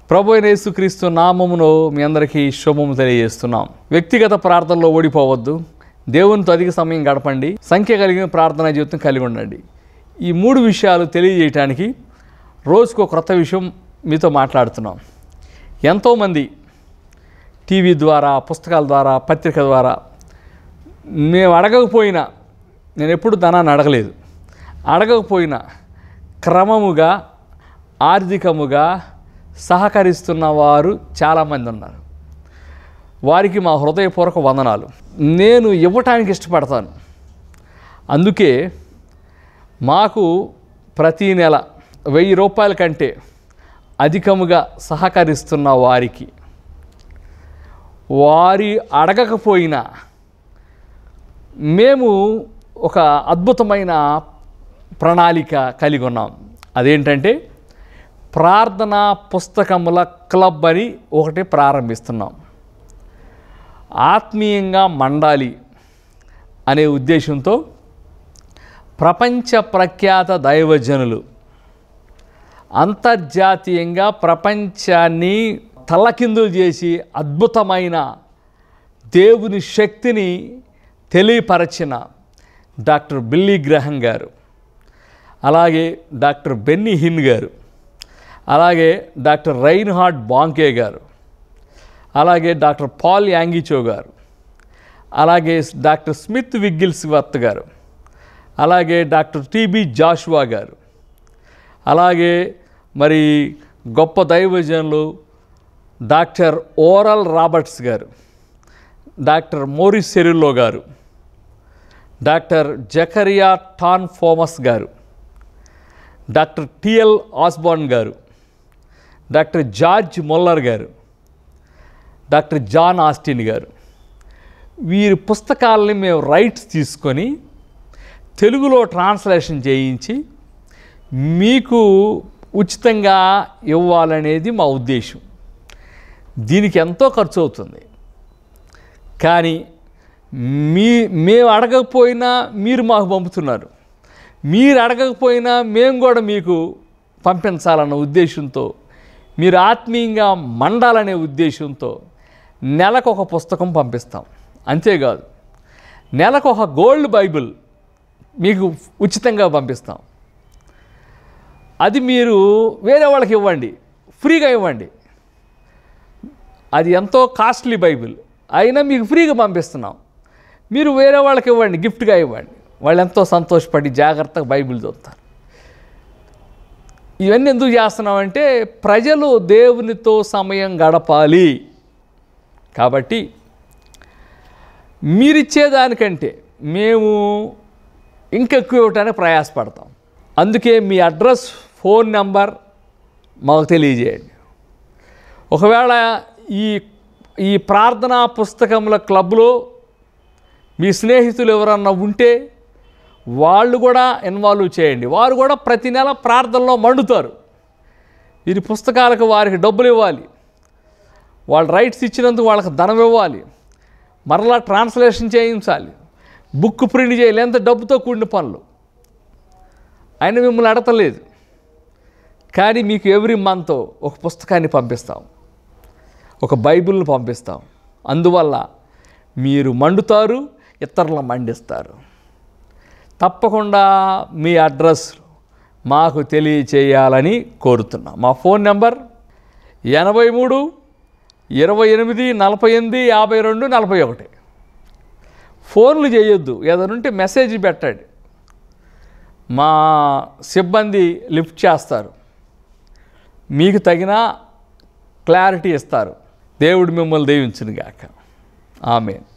ప్రభు అయిన యేసుక్రీస్తు నామమును మీ అందరికీ శుభము తెలియజేస్తున్నాం వ్యక్తిగత ప్రార్థనలో ఓడిపోవద్దు దేవునితో అధిక సమయం గడపండి సంఖ్య కలిగిన ప్రార్థనా జీవితం కలిగి ఉండండి ఈ మూడు విషయాలు తెలియజేయటానికి రోజుకో క్రొత్త విషయం మీతో మాట్లాడుతున్నాం ఎంతోమంది టీవీ ద్వారా పుస్తకాల ద్వారా పత్రిక ద్వారా మేము అడగకపోయినా నేను ఎప్పుడు ధనాన్ని అడగలేదు అడగకపోయినా క్రమముగా ఆర్థికముగా సహకరిస్తున్న వారు చాలామంది ఉన్నారు వారికి మా హృదయపూర్వక వందనాలు నేను ఇవ్వటానికి ఇష్టపడతాను అందుకే మాకు ప్రతీ నెల వెయ్యి రూపాయల కంటే అధికముగా సహకరిస్తున్న వారికి వారి అడగకపోయినా మేము ఒక అద్భుతమైన ప్రణాళిక కలిగి ఉన్నాం అదేంటంటే ప్రార్థనా పుస్తకముల క్లబ్ అని ఒకటి ప్రారంభిస్తున్నాం ఆత్మీయంగా మండాలి అనే ఉద్దేశంతో ప్రపంచ ప్రఖ్యాత దైవజనులు అంతర్జాతీయంగా ప్రపంచాన్ని తలకిందులు చేసి అద్భుతమైన దేవుని శక్తిని తెలియపరచిన డాక్టర్ బిల్లీ గ్రహం గారు అలాగే డాక్టర్ బెన్నీ హిన్ గారు అలాగే డాక్టర్ రైన్హార్డ్ బాంకే గారు అలాగే డాక్టర్ పాల్ యాంగిచో గారు అలాగే డాక్టర్ స్మిత్ విగ్గిల్స్ వర్త్ గారు అలాగే డాక్టర్ టిబి జాషువా గారు అలాగే మరి గొప్ప దైవజనులు డాక్టర్ ఓరల్ రాబర్ట్స్ గారు డాక్టర్ మోరిస్ సెరిల్లో గారు డాక్టర్ జకరియా టాన్ ఫోమస్ గారు డాక్టర్ టిఎల్ ఆస్బాన్ గారు డాక్టర్ జార్జ్ మొల్లర్ గారు డాక్టర్ జాన్ ఆస్టిన్ గారు వీరి పుస్తకాలని మేము రైట్స్ తీసుకొని తెలుగులో ట్రాన్స్లేషన్ చేయించి మీకు ఉచితంగా ఇవ్వాలనేది మా ఉద్దేశం దీనికి ఎంతో ఖర్చు అవుతుంది కానీ మీ మేము అడగకపోయినా మీరు మాకు పంపుతున్నారు మీరు అడగకపోయినా మేము కూడా మీకు పంపించాలన్న ఉద్దేశంతో మీరు ఆత్మీయంగా మండాలనే ఉద్దేశంతో నెలకు ఒక పుస్తకం పంపిస్తాం అంతేకాదు నెలకు ఒక గోల్డ్ బైబిల్ మీకు ఉచితంగా పంపిస్తాం అది మీరు వేరే వాళ్ళకి ఇవ్వండి ఫ్రీగా ఇవ్వండి అది ఎంతో కాస్ట్లీ బైబిల్ అయినా మీకు ఫ్రీగా పంపిస్తున్నాం మీరు వేరే వాళ్ళకి ఇవ్వండి గిఫ్ట్గా ఇవ్వండి వాళ్ళు ఎంతో సంతోషపడి జాగ్రత్తగా బైబిల్ చదువుతారు ఇవన్నీ ఎందుకు చేస్తున్నామంటే ప్రజలు దేవునితో సమయం గడపాలి కాబట్టి మీరిచ్చేదానికంటే మేము ఇంకెక్కువ ఇవ్వటానికి ప్రయాసపడతాం అందుకే మీ అడ్రస్ ఫోన్ నెంబర్ మాకు తెలియజేయండి ఒకవేళ ఈ ఈ ప్రార్థనా పుస్తకముల క్లబ్లో మీ స్నేహితులు ఎవరన్నా ఉంటే వాళ్ళు కూడా ఇన్వాల్వ్ చేయండి వారు కూడా ప్రతి నెల ప్రార్థనలో మండుతారు వీరి పుస్తకాలకు వారికి డబ్బులు ఇవ్వాలి వాళ్ళు రైట్స్ ఇచ్చినందుకు వాళ్ళకి ధనం ఇవ్వాలి మరలా ట్రాన్స్లేషన్ చేయించాలి బుక్ ప్రింట్ చేయాలి ఎంత డబ్బుతో కూడిన పనులు ఆయన మిమ్మల్ని అడతలేదు కానీ మీకు ఎవ్రీ మంత్ ఒక పుస్తకాన్ని పంపిస్తాం ఒక బైబిల్ని పంపిస్తాం అందువల్ల మీరు మండుతారు ఇతరులను మండిస్తారు తప్పకుండా మీ అడ్రస్ మాకు తెలియచేయాలని కోరుతున్నాం మా ఫోన్ నెంబర్ ఎనభై మూడు ఇరవై ఎనిమిది నలభై ఎనిమిది యాభై రెండు నలభై ఒకటి ఫోన్లు చేయొద్దు ఏదైనా మెసేజ్ పెట్టండి మా సిబ్బంది లిఫ్ట్ చేస్తారు మీకు తగిన క్లారిటీ ఇస్తారు దేవుడు మిమ్మల్ని దీవించును గాక ఆమె